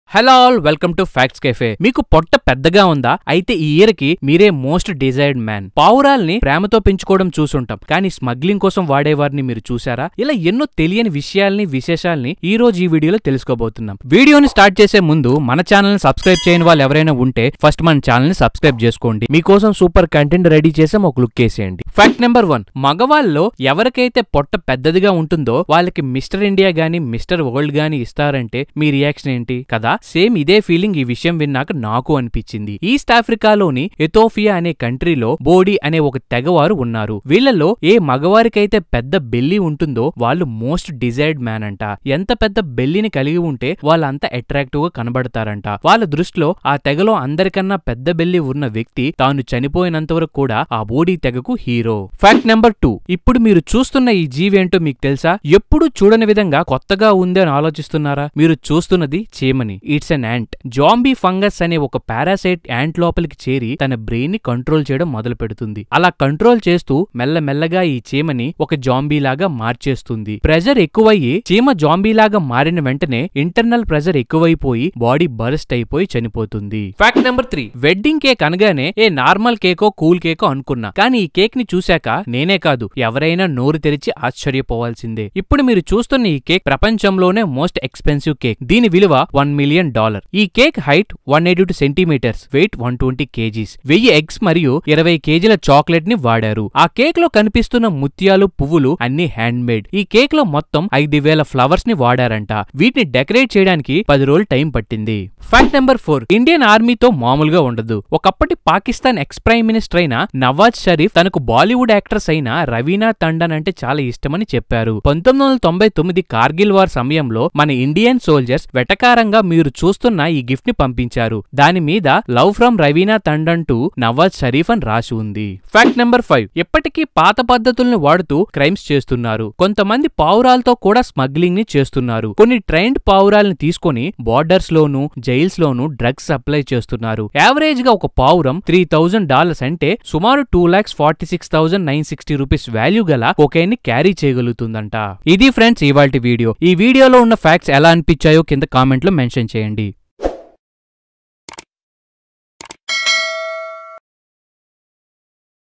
hello all welcome to facts cafe మీకు పొట్ట పెద్దగా ఉందా అయితే ఈ ఇయర్ కి మీరే మోస్ట్ డిజైర్డ్ మ్యాన్ పావురాల్ని ప్రేమతో పెంచుకోవడం చూసుంటాం కానీ స్మగ్లింగ్ కోసం వాడేవారిని మీరు చూసారా ఇలా ఎన్నో తెలియని విషయాల్ని విశేషాల్ని ఈ రోజు ఈ వీడియోలో తెలుసుకోబోతున్నాం వీడియోని స్టార్ట్ చేసే ముందు మన ఛానల్ ని సబ్స్క్రైబ్ చేయని వాళ్ళు ఎవరైనా ఉంటే ఫస్ట్ మన ఛానల్ ని సబ్స్క్రైబ్ చేసుకోండి మీకోసం సూపర్ కంటెంట్ రెడీ చేసాం ఒక లుక్ వేసేయండి ఫ్యాక్ట్ నెంబర్ వన్ మగవాళ్ళలో ఎవరికైతే పొట్ట పెద్దదిగా ఉంటుందో వాళ్ళకి మిస్టర్ ఇండియా గానీ మిస్టర్ వరల్డ్ గానీ ఇస్తారంటే మీ రియాక్షన్ ఏంటి కదా సేమ్ ఇదే ఫీలింగ్ ఈ విషయం విన్నాక నాకు అనిపించింది ఈస్ట్ ఆఫ్రికాలోని ఎథోపియా అనే కంట్రీలో బోడీ అనే ఒక తెగవారు ఉన్నారు వీళ్ళలో ఏ మగవారికైతే పెద్ద బెల్లి ఉంటుందో వాళ్ళు మోస్ట్ డిజైర్డ్ మ్యాన్ అంట ఎంత పెద్ద బెల్లిని కలిగి ఉంటే వాళ్ళంత అట్రాక్టివ్ గా కనబడతారంట వాళ్ళ దృష్టిలో ఆ తెగలో అందరికన్నా పెద్ద బెల్లి ఉన్న వ్యక్తి తాను చనిపోయినంత వరకు కూడా ఆ బోడీ తెగకు హీరో ఫ్యాక్ట్ నెంబర్ టూ ఇప్పుడు మీరు చూస్తున్న ఈ జీవి ఏంటో మీకు తెలుసా ఎప్పుడు చూడని విధంగా కొత్తగా ఉంది అని ఆలోచిస్తున్నారా మీరు చూస్తున్నది చీమని it's an ant zombie fungus అనే ఒక పారాసైట్ యాంట్ లోపలికి చేరి తన బ్రెయిన్ ని కంట్రోల్ చేయడం మొదలు పెడుతుంది అలా కంట్రోల్ చేస్తూ మెల్లమెల్లగా ఈ చీమని ఒక జాంబీ లాగా మార్చేస్తుంది ప్రెజర్ ఎక్కువయ్యి చీమ జాంబీ లాగా మారిన వెంటనే ఇంటర్నల్ ప్రెజర్ ఎక్కువైపోయి బాడీ బర్స్ట్ అయిపోయి చనిపోతుంది fact number three wedding cake అనగానే ఏ నార్మల్ కేకో కూల్ కేకో అనుకున్నా కానీ ఈ కేక్ ని చూశాక నేనే కాదు ఎవరైనా నోరు తెరిచి ఆశ్చర్యపోవాల్సిందే ఇప్పుడు మీరు చూస్తున్న ఈ కేక్ ప్రపంచంలోనే మోస్ట్ ఎక్స్పెన్సివ్ కేక్ దీని విలువ వన్ మిలియన్ డాలర్ ఈ cake height one eighty two centimetres weight one twenty kgs వెయ్యి ఎగ్స్ మరియు ఇరవై కేజీల చాక్లెట్ ని వాడారు ఆ కేక్ లో కనిపిస్తున్న ముత్యాలు పువ్వులు అన్ని హ్యాండ్ మేడ్ ఈ కేక్ లో మొత్తం ఐదు వేల ఫ్లవర్స్ ని వాడారంట వీటిని డెకరేట్ చేయడానికి పది రోజులు టైం పట్టింది ఫ్యాక్ట్ నెంబర్ ఫోర్ ఇండియన్ ఆర్మీతో మామూలుగా ఉండదు ఒకప్పటి పాకిస్తాన్ ఎక్స్ ప్రైమ్ మినిస్టర్ అయిన నవాజ్ షరీఫ్ తనకు బాలీవుడ్ యాక్ట్రెస్ అయిన రవీనా టండన్ అంటే చాలా ఇష్టమని చెప్పారు పంతొమ్మిది వందల తొంభై తొమ్మిది కార్గిల్ వార్ సమయంలో మన ఇండియన్ సోల్జర్స్ వెటకారంగా మీరు చూస్తున్న ఈ గిఫ్ట్ ని పంపించారు దాని మీద love from Raveena Tandon to Nawaz Sharif అని రాసి ఉంది ఫ్యాక్ట్ నెంబర్ ఫైవ్ ఇప్పటికీ పాత పద్ధతులను వాడుతూ క్రైమ్స్ చేస్తున్నారు కొంతమంది పావురాలతో కూడా స్మగ్లింగ్ ని చేస్తున్నారు కొన్ని ట్రైన్డ్ పావురాలను తీసుకొని బార్డర్స్ లోను జైల్స్ లోను డ్రగ్స్ సప్లై చేస్తున్నారు యావరేజ్ గా ఒక పావురం త్రీ థౌజండ్ డాలర్స్ అంటే సుమారు two lakhs forty six thousand nine sixty rupees value గల కొకైన్ ని క్యారీ చేయగలుగుతుందంట ఇది ఫ్రెండ్స్ ఇవాల్టి వీడియో ఈ వీడియోలో ఉన్న ఫ్యాక్ట్స్ ఎలా అనిపించాయో కింద కామెంట్ లో మెన్షన్ చేయండి